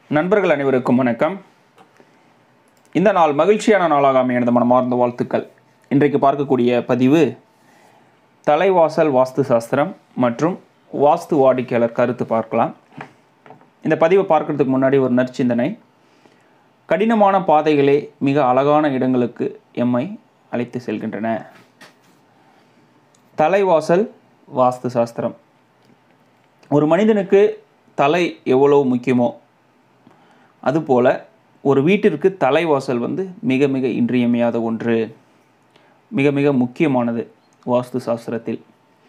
நண்பர்கள் அனைவருக்கும் வணக்கம் இந்த நாள் மகிழ்ச்சியான நாளாக அமைய எனது மனமார்ந்த வாழ்த்துக்கள் இன்றைக்கு பார்க்கக்கூடிய பதிவு தலைவாசல் வாஸ்து சாஸ்திரம் மற்றும் வாஸ்து வாடிக்கையாளர் கருத்து பார்க்கலாம் இந்த பதிவை பார்க்கறதுக்கு முன்னாடி ஒரு நற்சிந்தனை கடினமான பாதைகளே மிக அழகான இடங்களுக்கு எம்மை அழைத்து செல்கின்றன தலைவாசல் வாஸ்து சாஸ்திரம் ஒரு மனிதனுக்கு தலை எவ்வளவு முக்கியமோ அதுபோல் ஒரு வீட்டிற்கு தலைவாசல் வந்து மிக மிக இன்றியமையாத ஒன்று மிக மிக முக்கியமானது வாஸ்து சாஸ்திரத்தில்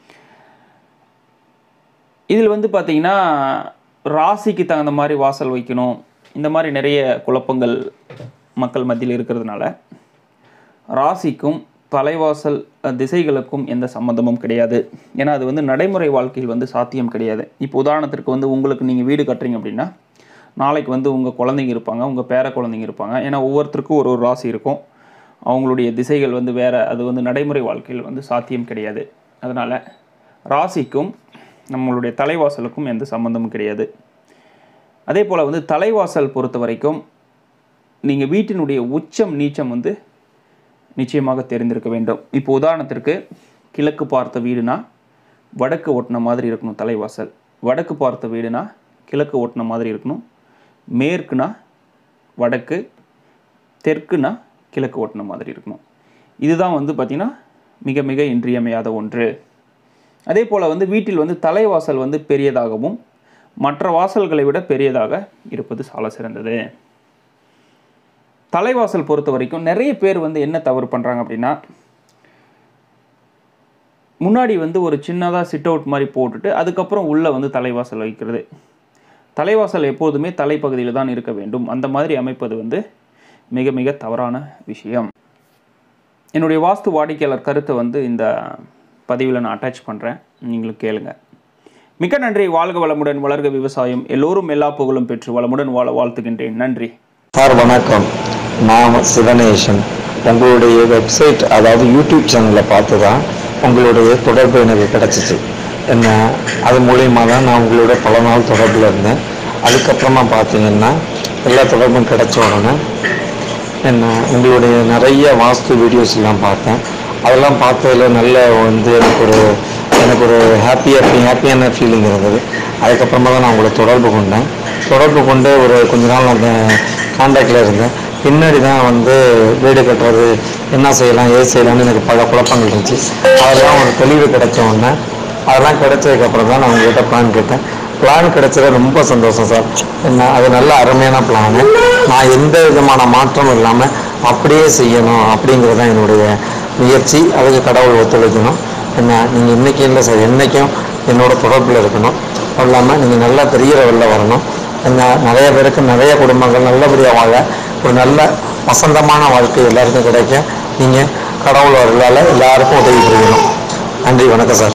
இதில் வந்து பார்த்திங்கன்னா ராசிக்கு தகுந்த மாதிரி வாசல் வைக்கணும் இந்த மாதிரி நிறைய குழப்பங்கள் மக்கள் மத்தியில் இருக்கிறதுனால ராசிக்கும் தலைவாசல் அஹ், திசைகளுக்கும் எந்த சம்மந்தமும் கிடையாது ஏன்னா அது வந்து நடைமுறை வாழ்க்கையில் வந்து சாத்தியம் கிடையாது இப்போ உதாரணத்திற்கு வந்து உங்களுக்கு நீங்கள் வீடு கட்டுறீங்க அப்படின்னா நாளைக்கு வந்து உங்கள் குழந்தைங்க இருப்பாங்க உங்கள் பேர குழந்தைங்க இருப்பாங்க ஏன்னா ஒவ்வொருத்தருக்கும் ஒரு ஒரு ராசி இருக்கும் அவங்களுடைய திசைகள் வந்து வேறு அது வந்து நடைமுறை வாழ்க்கையில் வந்து சாத்தியம் கிடையாது அதனால் ராசிக்கும் நம்மளுடைய தலைவாசலுக்கும் எந்த சம்மந்தமும் கிடையாது அதே போல் வந்து தலைவாசல் பொறுத்த வரைக்கும் நீங்கள் வீட்டினுடைய உச்சம் நீச்சம் வந்து நிச்சயமாக தெரிந்திருக்க வேண்டும் இப்போ உதாரணத்திற்கு கிழக்கு பார்த்த வீடுனா வடக்கு ஒட்டின மாதிரி இருக்கணும் தலைவாசல் வடக்கு பார்த்த வீடுனா கிழக்கு ஒட்டின மாதிரி இருக்கணும் மேற்குனா வடக்கு தெற்குனா கிழக்கு ஒட்டின மாதிரி இருக்கணும் இதுதான் வந்து பார்த்திங்கன்னா மிக மிக இன்றியமையாத ஒன்று அதே போல் வந்து வீட்டில் வந்து தலைவாசல் வந்து பெரியதாகவும் மற்ற வாசல்களை விட பெரியதாக இருப்பது சால சிறந்தது தலைவாசல் பொறுத்த வரைக்கும் நிறைய பேர் வந்து என்ன தவறு பண்ணுறாங்க அப்படின்னா முன்னாடி வந்து ஒரு சின்னதாக சிட் அவுட் மாதிரி போட்டுட்டு அதுக்கப்புறம் உள்ளே வந்து தலைவாசல் வைக்கிறது தலைவாசல் எப்போதுமே தலைப்பகுதியில் தான் இருக்க வேண்டும் அந்த மாதிரி அமைப்பது வந்து மிக மிக தவறான விஷயம் என்னுடைய வாஸ்து வாடிக்கையாளர் கருத்தை வந்து இந்த பதிவில் நான் அட்டாச் பண்ணுறேன் நீங்களும் கேளுங்க மிக்க நன்றி வாழ்க வளமுடன் வளர்க விவசாயம் எல்லோரும் எல்லா புகழும் பெற்று வளமுடன் வாழ வாழ்த்துகின்றேன் நன்றி சார் வணக்கம் நான் சிவனேசன் உங்களுடைய வெப்சைட் அதாவது யூடியூப் சேனலில் பார்த்து தான் உங்களுடைய தொடர்பு எனக்கு கிடச்சிச்சு என்ன அது மூலியமாக தான் நான் உங்களோட பல நாள் தொடர்பில் இருந்தேன் அதுக்கப்புறமா பார்த்தீங்கன்னா எல்லா தொடர்பும் கிடைச்ச உடனே என்ன உங்களுடைய நிறைய வாஸ்து வீடியோஸ் எல்லாம் பார்த்தேன் அதெல்லாம் பார்த்ததுல நல்ல வந்து எனக்கு ஒரு எனக்கு ஒரு ஹாப்பியாக ஹாப்பியான ஃபீலிங் இருந்தது அதுக்கப்புறமா தான் நான் உங்களை தொடர்பு கொண்டேன் தொடர்பு கொண்டு ஒரு கொஞ்ச நாள் அந்த காண்டாக்டில் இருந்தேன் பின்னாடி தான் வந்து வீடு கட்டுறது என்ன செய்யலாம் ஏது செய்யலாம்னு எனக்கு பல குழப்பங்கள் இருந்துச்சு அதெல்லாம் ஒரு தெளிவு கிடைச்ச உடனே அதெல்லாம் கிடைச்சதுக்கப்புறம் தான் நான் உங்ககிட்ட பிளான் கேட்டேன் பிளான் கிடைச்சது ரொம்ப சந்தோஷம் சார் என்ன அது நல்ல அருமையான பிளானு நான் எந்த விதமான மாற்றமும் இல்லாமல் அப்படியே செய்யணும் அப்படிங்கிறது தான் என்னுடைய முயற்சி அதுக்கு கடவுள் ஒத்துழைக்கணும் என்ன நீங்கள் இன்றைக்கி இல்லை சார் என்றைக்கும் என்னோட தொடர்பில் இருக்கணும் அதுவும் இல்லாமல் நீங்கள் நல்லா பெரிய லெவலில் வரணும் என்ன நிறைய பேருக்கு நிறைய குடும்பங்கள் நல்லபடியாக வாழ ஒரு நல்ல வசந்தமான வாழ்க்கை எல்லாருக்கும் கிடைக்க நீங்கள் கடவுள் அருளால் எல்லாருக்கும் உதவி புரியணும் நன்றி வணக்கம் சார்